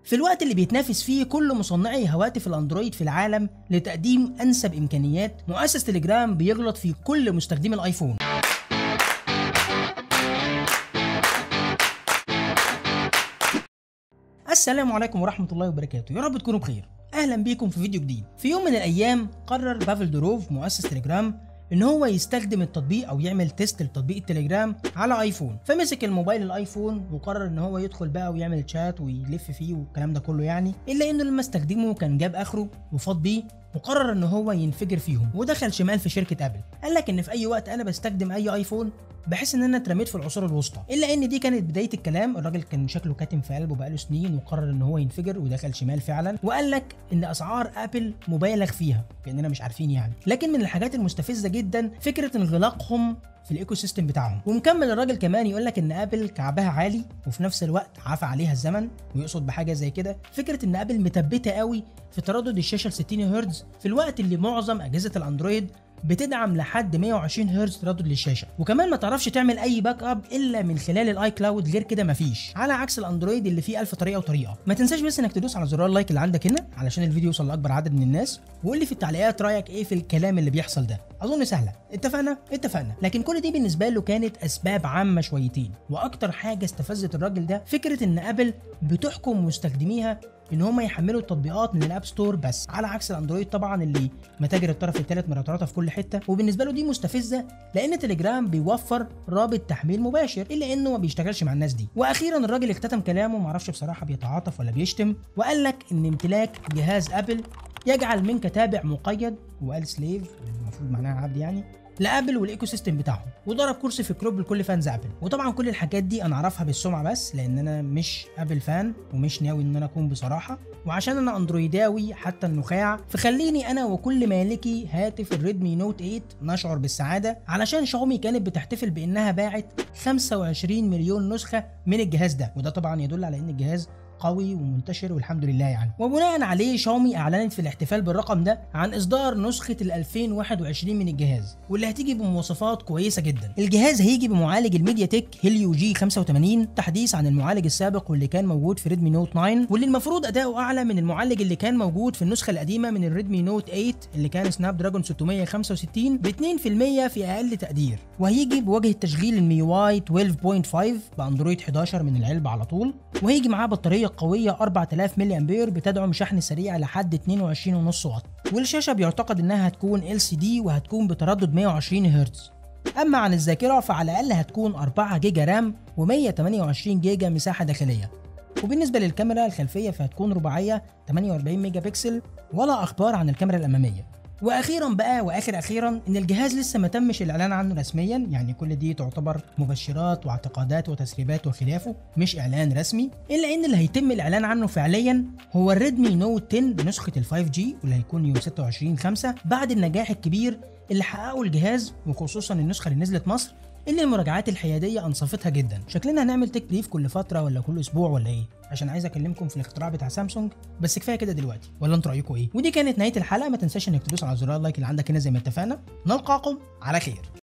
في الوقت اللي بيتنافس فيه كل مصنعي هواتف الاندرويد في العالم لتقديم انسب امكانيات مؤسس تليجرام بيغلط في كل مستخدمي الايفون السلام عليكم ورحمة الله وبركاته يا رب تكونوا بخير اهلا بيكم في فيديو جديد في يوم من الايام قرر بافل دوروف مؤسس تليجرام ان هو يستخدم التطبيق او يعمل تيست لتطبيق التليجرام على ايفون فمسك الموبايل الايفون وقرر ان هو يدخل بقى ويعمل تشات ويلف فيه والكلام ده كله يعني الا انه لما استخدمه كان جاب اخره وفاض بيه وقرر ان هو ينفجر فيهم ودخل شمال في شركه ابل قال لك ان في اي وقت انا بستخدم اي ايفون بحس ان انا اترميت في العصور الوسطى الا ان دي كانت بدايه الكلام الراجل كان شكله كاتم في قلبه بقاله سنين وقرر ان هو ينفجر ودخل شمال فعلا وقال لك ان اسعار ابل مبالغ فيها كاننا مش عارفين يعني لكن من الحاجات المستفزه جدا فكره انغلاقهم في الايكو سيستم بتاعهم ومكمل الراجل كمان يقول لك ان ابل كعبها عالي وفي نفس الوقت عفى عليها الزمن ويقصد بحاجه زي كده فكره ان ابل مثبته قوي في تردد الشاشه ال 60 هرتز في الوقت اللي معظم اجهزه الاندرويد بتدعم لحد 120 هرتز تردد للشاشه وكمان ما تعرفش تعمل اي باك اب الا من خلال الاي كلاود غير كده مفيش على عكس الاندرويد اللي فيه ألف طريقه وطريقه ما تنساش بس انك تدوس على زرار اللايك اللي عندك هنا علشان الفيديو يوصل لاكبر عدد من الناس وقول لي في التعليقات رايك ايه في الكلام اللي بيحصل ده اظن سهله اتفقنا اتفقنا لكن كل دي بالنسبه له كانت اسباب عامه شويتين واكتر حاجه استفزت الراجل ده فكره ان ابل بتحكم مستخدميها ان هم يحملوا التطبيقات من الاب ستور بس على عكس الاندرويد طبعا اللي متاجر الطرف الثالث مرتبطه في كل حته وبالنسبه له دي مستفزه لان تليجرام بيوفر رابط تحميل مباشر الا انه ما بيشتغلش مع الناس دي واخيرا الراجل اختتم كلامه معرفش بصراحه بيتعاطف ولا بيشتم وقال لك ان امتلاك جهاز ابل يجعل منك تابع مقيد وقال سليف المفروض معناها عبد يعني لابل والايكو سيستم بتاعهم وضرب كرسي في كروب لكل فانز ابل وطبعا كل الحاجات دي انا اعرفها بالسمعه بس لان انا مش ابل فان ومش ناوي ان انا اكون بصراحه وعشان انا اندرويداوي حتى النخاع فخليني انا وكل مالكي هاتف الريدمي نوت 8 نشعر بالسعاده علشان شاومي كانت بتحتفل بانها باعت 25 مليون نسخه من الجهاز ده وده طبعا يدل على ان الجهاز قوي ومنتشر والحمد لله يعني وبناء عليه شاومي اعلنت في الاحتفال بالرقم ده عن اصدار نسخه ال 2021 من الجهاز واللي هتيجي بمواصفات كويسه جدا الجهاز هيجي بمعالج الميديا تك هيليو جي 85 تحديث عن المعالج السابق واللي كان موجود في ريدمي نوت 9 واللي المفروض اداؤه اعلى من المعالج اللي كان موجود في النسخه القديمه من الريدمي نوت 8 اللي كان سناب دراجون 665 ب 2% في اقل تقدير وهيجي بواجهه تشغيل المي واي 12.5 باندرويد 11 من العلبه على طول وهيجي معاه بطاريه قوية 4000 ملي امبير بتدعم شحن سريع لحد 22.5 واط والشاشة بيعتقد انها هتكون LCD وهتكون بتردد 120 هرتز اما عن الذاكرة فعلى الاقل هتكون 4 جيجا رام و128 جيجا مساحة داخلية وبالنسبة للكاميرا الخلفية فهتكون رباعية 48 ميجا بكسل ولا اخبار عن الكاميرا الامامية واخيرا بقى واخر اخيرا ان الجهاز لسه ما تمش الاعلان عنه رسميا يعني كل دي تعتبر مبشرات واعتقادات وتسريبات وخلافه مش اعلان رسمي الا ان اللي هيتم الاعلان عنه فعليا هو الريدمي نوت 10 بنسخه ال 5 جي واللي هيكون يوم 26 5 بعد النجاح الكبير اللي حققه الجهاز وخصوصا النسخه اللي نزلت مصر اللي المراجعات الحياديه انصفتها جدا شكلنا هنعمل تك بريف كل فتره ولا كل اسبوع ولا ايه عشان عايز اكلمكم في الاختراع بتاع سامسونج بس كفايه كده دلوقتي ولا انتوا رايكم ايه ودي كانت نهايه الحلقه ما تنساش انك تدوس على زرار اللايك اللي عندك هنا زي ما اتفقنا نلقاكم على خير